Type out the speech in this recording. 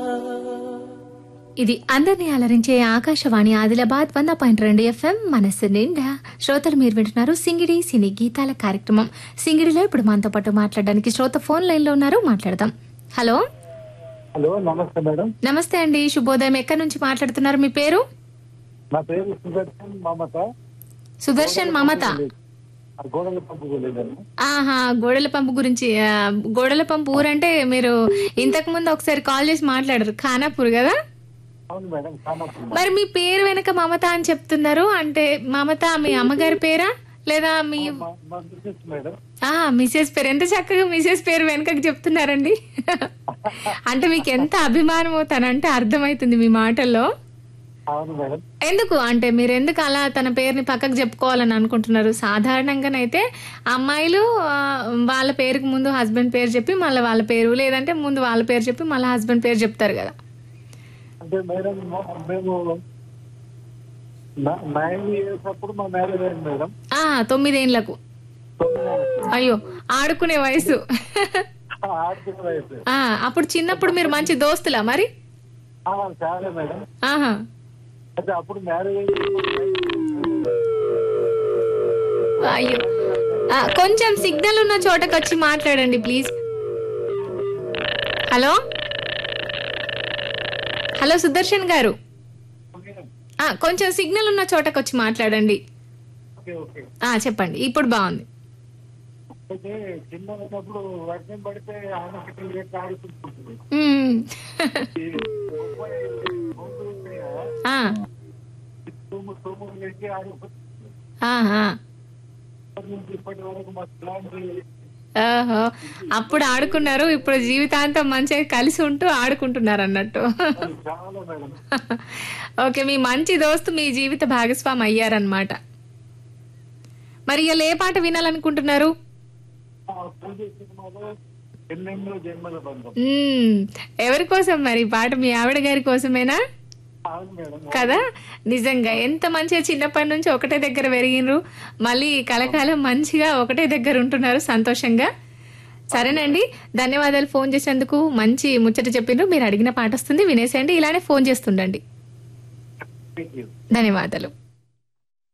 ఇది అందరినీ అలరించే ఆకాశవాణి ఆదిలాబాద్ వంద పాయింట్ రెండు ఎఫ్ఎం మనస్సు నిండా శ్రోతలు మీరు వింటున్నారు సింగిడి సినీ గీతాల కార్యక్రమం సింగిడిలో ఇప్పుడు మనతో పాటు మాట్లాడడానికి శ్రోత ఫోన్ లైన్ లో ఉన్నారు మాట్లాడదాం హలో హలో నమస్తే మేడం నమస్తే అండి శుభోదయం ఎక్కడి నుంచి మాట్లాడుతున్నారు మీ పేరు నా పేరు సుదర్శన్ మమత సుదర్శన్ మమత ఆ గోడల పంపు వెళ్ళాను ఆహా గోడల పంపు గురించి ఆ, గోడల పంపు ఊరంటే మీరు ఇంతకు ముందు ఒకసారి కాల్ చేసి మాట్లాడారు ఖానాపూర్ కదా అవును మేడం కామప్పుడు మరి మీ పేరు వెనక మమత అని చెప్తున్నారు అంటే మమత మీ అమ్మగారి పేరా లేదా మీ మా మా మిస్సెస్ మేడం ఆ మిసెస్ పేరు ఎంత చక్కగా మిసెస్ పేరు వెనకకి చెప్తున్నారండి అంటే మీకు ఎంత అభిమానమో తనంటే అర్థమవుతుంది మీ మాటల్లో అవును మేడం ఎందుకు అంటే మీరు ఎందుకు అలా తన పేరుని పక్కకు చెప్పుకోవాలని అనుకుంటున్నారు సాధారణంగానైతే అమ్మాయిలు ఆ, వాళ్ళ పేరుకి ముందు హస్బెండ్ పేరు చెప్పి మళ్ళీ వాళ్ళ పేరు లేదంటే ముందు వాళ్ళ పేరు చెప్పి మళ్ళీ హస్బెండ్ పేరు చెప్తారు కదా అంటే మేడం మా- మేము నైన్ ఇయర్స్ అప్పుడు మా మ్యారేజ్ అయింది మేడం ఆ తొమ్మిదేండ్లకు అయ్యో ఆడుకునే వయసు ఆడుతున్న వయసు ఆ అప్పుడు చిన్నప్పుడు మీరు మంచి దోస్తులా మరి ఆ, చాలా మేడం ఆహా అయితే అప్పుడు మ్యారేజ్ అయ్యి అయ్యో ఆ, కొంచెం సిగ్నల్ ఉన్న చోటకి వచ్చి మాట్లాడండి ప్లీజ్ హలో హలో సుదర్శన్ గారు ఆ, కొంచెం సిగ్నల్ ఉన్న చోటకి వచ్చి మాట్లాడండి ఓకే ఓకే ఆ చెప్పండి ఇప్పుడు బాగుంది అయితే చిన్న ఉన్నప్పుడు వర్షం పడితే ఆమె క్రికెట్ ఆడుతుంటుంది ఉమ్. ఈ బొంబాయి బొంగులు ఉంటాయి కదా, ఆ, తూము తూము లేచి ఆడుకుంటుంది ఆహా. అప్పటి నుంచి ఇప్పటి వరకు మా ఇలాంటి ఓహో అప్పుడు ఆడుకున్నారు ఇప్పుడు జీవితాంతం మంచిగా కలిసి ఉంటూ ఆడుకుంటున్నారు అన్నట్టు చాలా మేడం ఓకే మీ మంచి దోస్తు మీ జీవిత భాగస్వామి అయ్యారనమాట మరి ఇవాళ ఏ పాట వినాలనుకుంటున్నారు ఆ పూజ సినిమాలో ఎన్నెన్నో జన్మల బంధం మ్మ్. ఎవరి కోసం మరి ఈ పాట మీ ఆవిడ గారి కోసమేనా అవును మేడం కదా నిజంగా ఎంత మంచిగా చిన్నప్పటి నుంచి ఒకటే దగ్గర పెరిగినరు మళ్ళీ కలకాలం మంచిగా ఒకటే దగ్గర ఉంటున్నారు సంతోషంగా సరేనండి ధన్యవాదాలు ఫోన్ చేసేందుకు మంచి ముచ్చట చెప్పిండ్రు మీరు అడిగిన పాట వస్తుంది వినేసేయండి ఇలానే ఫోన్ చేస్తుండండి థ్యాంక్ యూ ధన్యవాదాలు